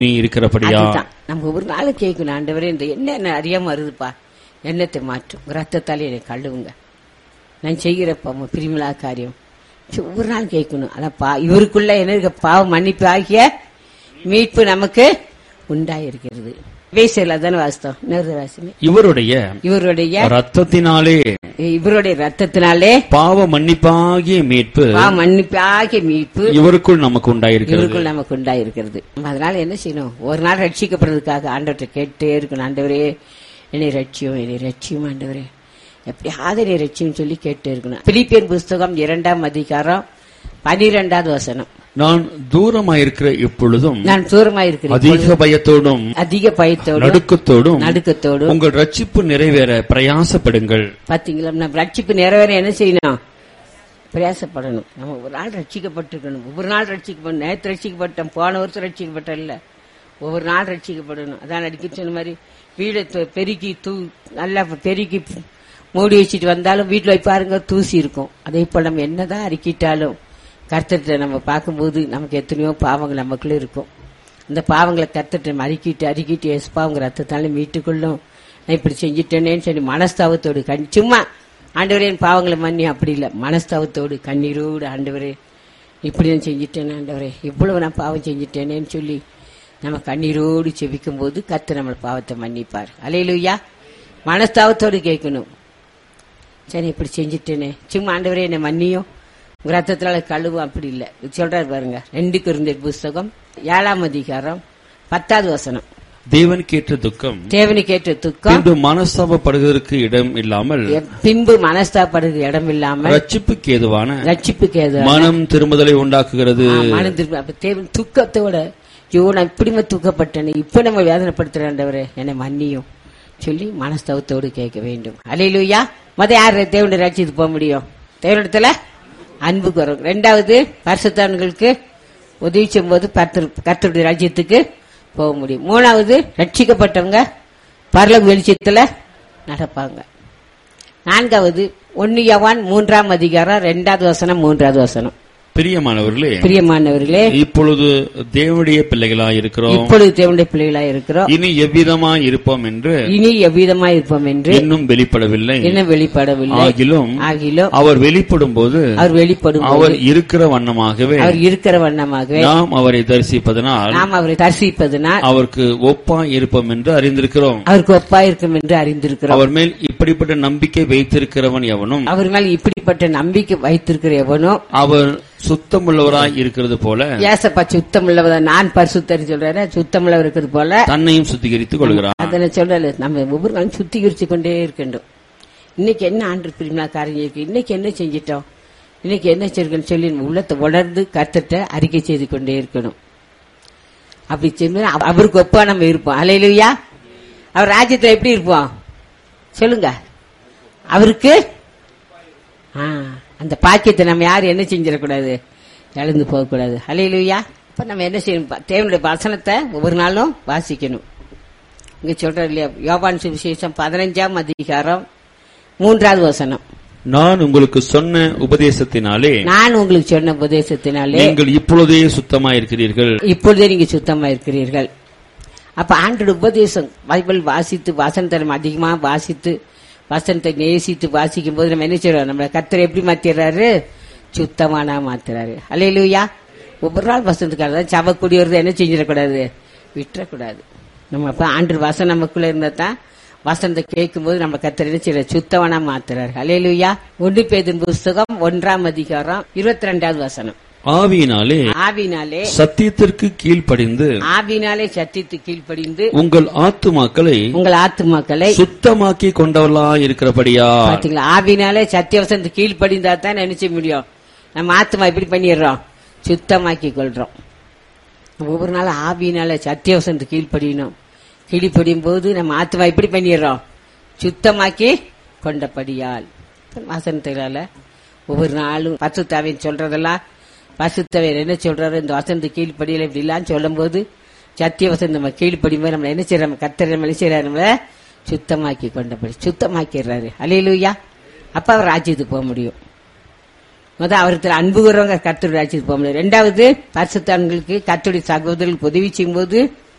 நீ இருக்கிறபடியா அதுதான் நம்ம ஒவ்வொரு நாளும் கேட்கணும் ஆண்டவரே இந்த எண்ணெய் என்ன அறியாம வருதுப்பா எண்ணத்தை மாற்றும் ரத்தத்தாலே என்னை கழுவுங்க நான் செய்கிறப்ப பிரிமிலா காரியம் சரி, ஒவ்வொரு நாள் கேட்கணும் அதான்ப்பா இவருக்குள்ள என்ன இருக்க பாவம் மன்னிப்பு ஆகிய மீட்பு நமக்கு உண்டாயிருக்கிறது வேசையில் தானே வாஸ்தவம் நேரு வாசமே இவருடைய இவருடைய ரத்தத்தினாலே இவருடைய ரத்தத்தினாலே பாவ மன்னிப்பாகிய மீட்பு பாவ மன்னிப்பு ஆகிய மீட்பு இவருக்குள் நமக்கு உண்டாயிருக்கிறது இவருக்குள் நமக்கு உண்டாயிருக்கிறது அதனால என்ன செய்யணும் ஒரு நாள் ரட்சிக்கப்படுறதுக்காக ஆண்டவர்கிட்ட கேட்டே இருக்கணும் ஆண்டவரே என்னை ரட்சியும் என்னை ரட்சியும் ஆண்டவரே எப்படியாவது என்னை ரட்சியும் சொல்லி கேட்டே இருக்கணும் பிலிப்பியன் புஸ்தகம் இரண்டாம் அதிகாரம் பனிரெண்டாவது வசனம் நான் தூரமாயிருக்கிற இப்பொழுதும் நான் தூரமாயிருக்கிறேன் அதிக பயத்தோடும் அதிக பயத்தோடு நடுக்கத்தோடும் நடுக்கத்தோடு உங்கள் ரட்சிப்பு நிறைவேற பிரயாசப்படுங்கள் பாத்தீங்களா நம்ம ரட்சிப்பு நிறைவேற என்ன செய்யணும் பிரயாசப்படணும் நம்ம ஒரு நாள் ரட்சிக்கப்பட்டிருக்கணும் ஒவ்வொரு நாள் ரட்சிக்கப்படணும் நேற்று ரட்சிக்கப்பட்டோம் போன வருஷம் ரட்சிக்கப்பட்டோம் இல்ல ஒவ்வொரு நாள் ரட்சிக்கப்படணும் அதான் அடிக்க சொன்ன மாதிரி வீடை து- பெருக்கி தூ நல்லா பெருக்கி மூடி வச்சுட்டு வந்தாலும் வீட்டில் போய் பாருங்க தூசி இருக்கும் அதே போல் நம்ம என்னதான் அறிக்கிட்டாலும் கர்த்தத்தை நம்ம பார்க்கும்போது நமக்கு எத்தனையோ பாவங்கள் நமக்குள்ள இருக்கும் அந்த பாவங்களை கர்த்தத்தை நம்ம அறிக்கிட்டு அறிக்கிட்டு எஸ்பா உங்க ரத்தத்தால மீட்டுக்கொள்ளும் நான் இப்படி செஞ்சுட்டேனேன்னு சொல்லி மனஸ்தாபத்தோடு கண் சும்மா ஆண்டவரே என் பாவங்களை மன்னி அப்படி இல்லை மனஸ்தாபத்தோடு கண்ணீரோடு ஆண்டவரே இப்படி நான் செஞ்சுட்டேன் ஆண்டவரே இவ்வளவு நான் பாவம் செஞ்சுட்டேனேன்னு சொல்லி நம்ம கண்ணீரோடு செபிக்கும் போது கர்த்தர் நம்ம பாவத்தை மன்னிப்பார் அலையிலுயா மனஸ்தாபத்தோடு கேட்கணும் சரி இப்படி செஞ்சுட்டேனே சும்மா ஆண்டவரே என்னை மன்னியும் உங்க ரத்தத்தினால கழுவும் அப்படி இல்லை சொல்றாரு பாருங்க ரெண்டு குருந்த புஸ்தகம் ஏழாம் அதிகாரம் பத்தாவது வசனம் தேவனுக்கு ஏற்ற துக்கம் தேவனி கேட்ட துக்கம் பின்பு மனஸ்தாபப்படுவதற்கு இடம் இல்லாமல் பின்பு மனஸ்தாப்படுகிற இடம் இல்லாம ரட்சிப்புக்கு ஏதுவான ரட்சிப்புக்கு ஏது மனம் திரும்புதலை உண்டாக்குகிறது மனம் திருப்பி அப்ப தேவன் துக்கத்தோட ஐயோ நான் இப்படிமே துக்கப்பட்டேனே இப்ப நம்ம வேதனைப்படுத்துறாண்டவரே என்னை மன்னியும் சொல்லி மனஸ்தவத்தோடு கேட்க வேண்டும் அலையிலுயா முத யார் தேவனுடைய ராட்சியத்துக்கு போக முடியும் தேவனிடத்துல அன்பு குறவு ரெண்டாவது பரிசுத்தான்களுக்கு உதவி செய்யும்போது கர்த்தர்- கர்த்தருடைய ராஜ்யத்துக்கு போக முடியும் மூணாவது ரட்சிக்கப்பட்டவங்க பரலோக வெளிச்சத்துல நடப்பாங்க நான்காவது ஒன்னு யவான் மூன்றாம் அதிகாரம் ரெண்டாவது வசனம் மூன்றாவது வசனம் பிரியமானவர்களே பிரியமானவர்களே இப்பொழுது தேவனுடைய பிள்ளைகளாய் இருக்கிறோம் இப்பொழுது தேவனுடைய பிள்ளைகளா இருக்கிறோம் இனி எவ்விதமாய் இருப்போம் என்று இனி எவ்விதமா இருப்போம் என்று இன்னும் வெளிப்படவில்லை இன்னும் வெளிப்படவில்லை ஆகிலும் ஆகிலும் அவர் வெளிப்படும் போது அவர் வெளிப்படும் போது அவர் இருக்கிற வண்ணமாகவே அவர் இருக்கிற வண்ணமாகவே நாம் அவரை தரிசிப்பதனால் நாம் அவரை தரிசிப்பதனால் அவருக்கு ஒப்பாய் இருப்போம் என்று அறிந்திருக்கிறோம் அவருக்கு ஒப்பா இருக்கும் என்று அறிந்திருக்கிறோம் அவர் மேல் இப்படிப்பட்ட நம்பிக்கை வைத்திருக்கிறவன் எவனும் அவர் மேல் இப்படிப்பட்ட நம்பிக்கை வைத்திருக்கிற எவனோ அவர் சுத்தமுள்ளவராய் இருக்கிறது போல ஏசப்பா சுத்தம் உள்ளவத நான் பரிசுத்தர் சொல்றாரு சுத்தம் உள்ளவர் இருக்கிறது போல தன்னையும் சுத்திகரித்துக் கொள்கிறார் அதனை சொல்லல நம்ம ஒவ்வொரு நாளும் சுத்திகரிச்சு கொண்டே இருக்கின்றோம் இன்னைக்கு என்ன ஆண்டு பிரிமினா காரியம் இருக்கு இன்னைக்கு என்ன செஞ்சிட்டோம் இன்னைக்கு என்ன செஞ்சிருக்கோம்னு சொல்லி நம்ம உள்ளத்தை உணர்ந்து கத்துட்ட அறிக்கை செய்து கொண்டே இருக்கணும் அப்படி செஞ்சு அவருக்கு ஒப்பா நம்ம இருப்போம் அலையிலுயா அவர் ராஜ்யத்துல எப்படி இருப்போம் சொல்லுங்க அவருக்கு ஆ, அந்த பாக்கியத்தை நம்ம யாரும் என்ன செஞ்சிடக்கூடாது இழந்து போகக்கூடாது அலையிலுயா இப்ப நம்ம என்ன செய்யணும் பா- தேவனுடைய வசனத்தை ஒவ்வொரு நாளும் வாசிக்கணும் இங்க சொல்ற இல்லையா யோபான் சுவிசேஷம் பதினஞ்சாம் அதிகாரம் மூன்றாவது வசனம் நான் உங்களுக்கு சொன்ன உபதேசத்தினாலே நான் உங்களுக்கு சொன்ன உபதேசத்தினாலே நீங்கள் இப்பொழுதே சுத்தமாய் இருக்கிறீர்கள் இப்பொழுதே நீங்க சுத்தமா இருக்கிறீர்கள் அப்ப ஆண்டோட உபதேசம் பைபிள் வாசித்து வசனத்தை நம்ம அதிகமா வாசித்து வசனத்தை நேசித்து வாசிக்கும் போது நம்ம என்ன செய்யறோம் நம்ம கத்தரை எப்படி மாத்திடுறாரு சுத்தமானா மாத்துறாரு அலையிலுயா ஒவ்வொரு நாள் வசனத்துக்காக தான் சவக்குடியவர் என்ன செஞ்சிடக்கூடாது விட்டுறக்கூடாது நம்ம அப்ப ஆண்டு வசனம் நமக்குள்ள இருந்தா தான் வசனத்தை கேட்கும் போது நம்ம கத்தரை என்ன செய்யற சுத்தவனா மாத்துறாரு அலையிலுயா ஒன்று பேதின் புஸ்தகம் ஒன்றாம் அதிகாரம் இருபத்தி ரெண்டாவது வசனம் ஆவியினாலே ஆவினாலே சத்தியத்திற்கு கீழ்ப்படிந்து ஆவினாலே சத்தித்து கீழ்ப்படிந்து உங்கள் ஆத்துமாக்களை உங்கள் ஆத்துமாக்களை சுத்தமாக்கி கொண்டவர்களாய் இருக்கிறபடியா பாத்தீங்களா ஆவினாலே சத்தியவசனத்து கீழ்ப்படிந்தா தான் நினைச்ச முடியும் நம்ம ஆத்மா எப்படி பண்ணிடுறோம் சுத்தமாக்கி கொள்றோம் ஒவ்வொரு நாள் ஆவினால சத்தியவசனத்து கீழ்ப்படியணும் கீழ்ப்படியும் போது நம்ம ஆத்மா எப்படி பண்ணிடுறோம் சுத்தமாக்கி கொண்டபடியால் வசனத்தினால ஒவ்வொரு நாளும் பசுத்தாவின் சொல்றதெல்லாம் பசுத்தவர் என்ன சொல்றாரு இந்த வசந்த கீழ்ப்படியில இப்படிலாம் சொல்லும் போது சத்திய வசந்த நம்ம கீழ்ப்படியும் போது நம்ம என்ன செய்யறோம் கத்தர் நம்ம என்ன செய்யறாரு நம்மள சுத்தமாக்கி கொண்டபடி சுத்தமாக்கிடுறாரு அலையிலுயா அப்ப அவர் ராஜ்யத்துக்கு போக முடியும் முத அவருக்கு அன்பு கூறவங்க கர்த்தருடைய ராஜ்யத்துக்கு போக முடியும் ரெண்டாவது பரிசுத்தான்களுக்கு கர்த்தருடைய சகோதரர்களுக்கு உதவி செய்யும்போது